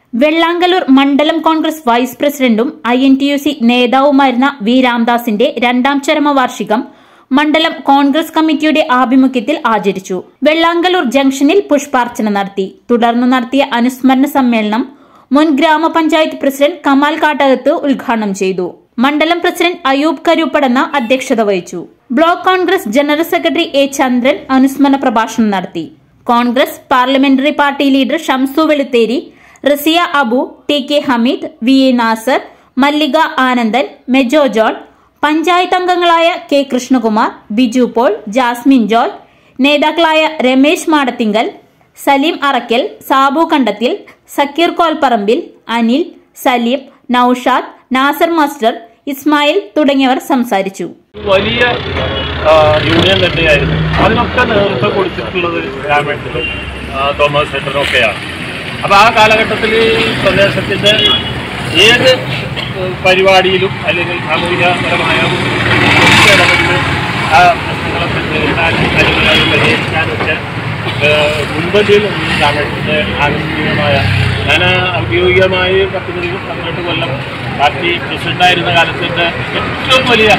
വെള്ളാങ്കല്ലൂർ മണ്ഡലം കോൺഗ്രസ് വൈസ് പ്രസിഡന്റും I N T U C നേതാവുമായിരുന്ന വി രാംദാസിന്റെ രണ്ടാം ചരമവാർഷികം മണ്ഡലം കോൺഗ്രസ് കമ്മിറ്റിയുടെ ആഭിമുഖ്യത്തിൽ ആചരിച്ചു വെള്ളാങ്കല്ലൂർ ജംഗ്ഷനിൽ പുഷ്പാർച്ചന നടത്തി തുടർന്ന് നടത്തിയ അനുസ്മരണ സമ്മേളനം മുൻ ഗ്രാമപഞ്ചായത്ത് പ്രസിഡന്റ് കമാൽ കാട്ടകത്ത് ഉദ്ഘാടനം ചെയ്തു മണ്ഡലം പ്രസിഡന്റ് അയൂബ് കരൂപ്പടന്ന അധ്യക്ഷത വഹിച്ചു block Congress general secretary A Chandran അനുസ്മരണ പ്രഭാഷണം നടത്തി Congress parliamentary party leader Shamsu Veluthery Rasiya Abu T K Hameed V A Nasar Mallika Anandan Mejo John panchayat അംഗങ്ങളായ K Krishnakumar Biju Paul Jasmine Joy നേതാക്കളായ രമേശ് മാടത്തിങ്കൽ സലീം അറക്കൽ സാബു കണ്ടത്തിൽ സക്കീർ കോൽപ്പറമ്പിൽ അനിൽ സലീം നൌഷാദ് നാസർ മാസ്റ്റർ ഇസ്മായിൽ തുടങ്ങിയവർ സംസാരിച്ചു വലിയ ആ, യൂണിയൻ തന്നെയായിരുന്നു അതിനൊക്കെ നേതൃത്വം കൊടുത്തിട്ടുള്ളത് രാമേട്ടനും ആ, തോമസ് ചേട്ടനും ഒക്കെയാണ് അപ്പോൾ ആ കാലഘട്ടത്തിൽ പ്രദേശത്തിൻ്റെ ഏത് ഏഹ്, പരിപാടിയിലും അല്ലെങ്കിൽ സാമൂഹികപരമായ ഒക്കെ ഇടപെട്ട് ആ പ്രശ്നങ്ങളൊക്കെ നേരിടാൻ അനുകൂലമായി പരിഹരിക്കാനൊക്കെ ഏഹ്, മുൻപന്തിയിൽ നിന്ന് രാമേട്ടൻ്റെ ആകസ്മികമായ ഞാൻ ഔദ്യോഗികമായി പത്ത് പതിവ് പന്ത്രണ്ട് കൊല്ലം പാർട്ടി പ്രസിഡന്റായിരുന്ന കാലത്തിൻ്റെ ഏറ്റവും വലിയ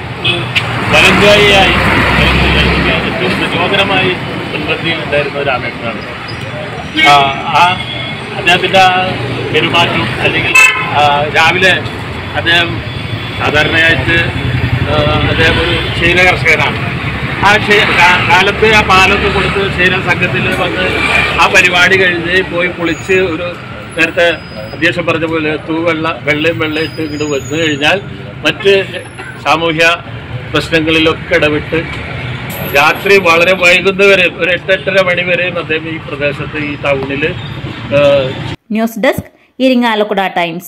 വലങ്കായിയായി ഏറ്റവും പ്രചോദനമായി മുൻപന്തിയിൽ ഉണ്ടായിരുന്ന രാമേട്ടനാണ് ആ, ആ അദ്ദേഹത്തിൻ്റെ ആ പെരുമാറ്റവും അല്ലെങ്കിൽ ആ, രാവിലെ അദ്ദേഹം സാധാരണയായിട്ട് ആ, അദ്ദേഹം ഒരു ക്ഷീര കർഷകനാണ് ആ ക്ഷീ- കാ- കാലത്ത് ആ പാലൊക്കെ കൊടുത്ത് ക്ഷീര സംഘത്തിൽ വന്ന് ആ പരിപാടി കഴിഞ്ഞ് പോയി കുളിച്ച് ഒരു നേരത്തെ അധ്യക്ഷൻ പറഞ്ഞ പോലെ തൂവെള്ള വെള്ളയും വെള്ളയും ഇട്ട് ഇങ്ങോട്ട് വന്നു കഴിഞ്ഞാൽ മറ്റ് സാമൂഹ്യ പ്രശ്നങ്ങളിലൊക്കെ ഇടപെട്ട് രാത്രി വളരെ വൈകുന്നവരെ ഒരു എട്ടെട്ടര മണി വരെയും അദ്ദേഹം ഈ പ്രദേശത്ത് ഈ ടൗണിൽ news desk Irinjalakuda Times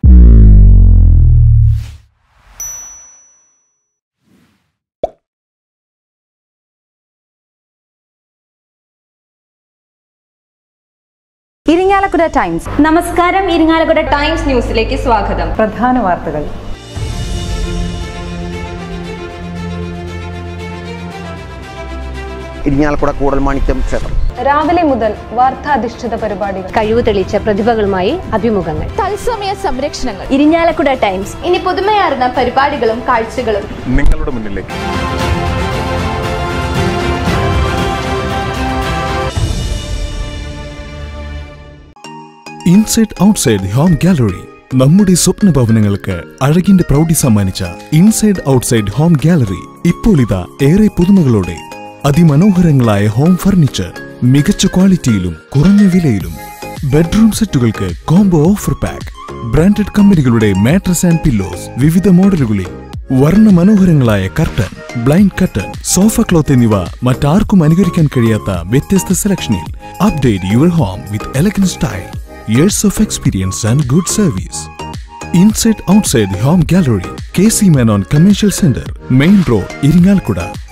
Irinjalakuda Times നമസ്കാരം ഇരിങ്ങാലക്കുട ടൈംസ് ന്യൂസിലേക്ക് സ്വാഗതം പ്രധാന വാർത്തകൾ ഇരിങ്ങാലക്കുട കൂടൽമാണിക്യം ക്ഷേത്രം രാവിലെ മുതൽ വാർത്താധിഷ്ഠിത പരിപാടികൾ കഴിവ് തെളിയിച്ച പ്രതിഭകളുമായി അഭിമുഖങ്ങൾ തത്സമയ സംരക്ഷണങ്ങൾ ഇരിഞ്ഞാലക്കുട ടൈംസ് ഇനി പുതുമയാർന്ന പരിപാടികളും കാഴ്ചകളും നിങ്ങളുടെ മുന്നിലേക്ക് ഇൻസൈഡ് ഔട്ട്സൈഡ് ഹോം ഗാലറി നമ്മുടെ സ്വപ്ന ഭവനങ്ങൾക്ക് അഴകിന്റെ പ്രൗഢി സമ്മാനിച്ച ഇൻസൈഡ് ഔട്ട്സൈഡ് ഹോം ഗാലറി ഇപ്പോൾ ഇതാ ഏറെ പുതുമകളോടെ അതിമനോഹരങ്ങളായ ഹോം ഫർണിച്ചർ മികച്ച ക്വാളിറ്റിയിലും കുറഞ്ഞ വിലയിലും ബെഡ്റൂം സെറ്റുകൾക്ക് കോംബോ ഓഫർ പാക്ക് ബ്രാൻഡഡ് കമ്പനികളുടെ മാട്രസ് ആൻഡ് പില്ലോസ് വിവിധ മോഡലുകളിൽ വർണ്ണ മനോഹരങ്ങളായ curtain blind curtain sofa cloth എന്നിവ മറ്റാർക്കും അനുകരിക്കാൻ കഴിയാത്ത വ്യത്യസ്ത സെലക്ഷനിൽ update your home with elegant style years of experience and good service inside outside home gallery K C Menon commercial centre main road Irinjalakuda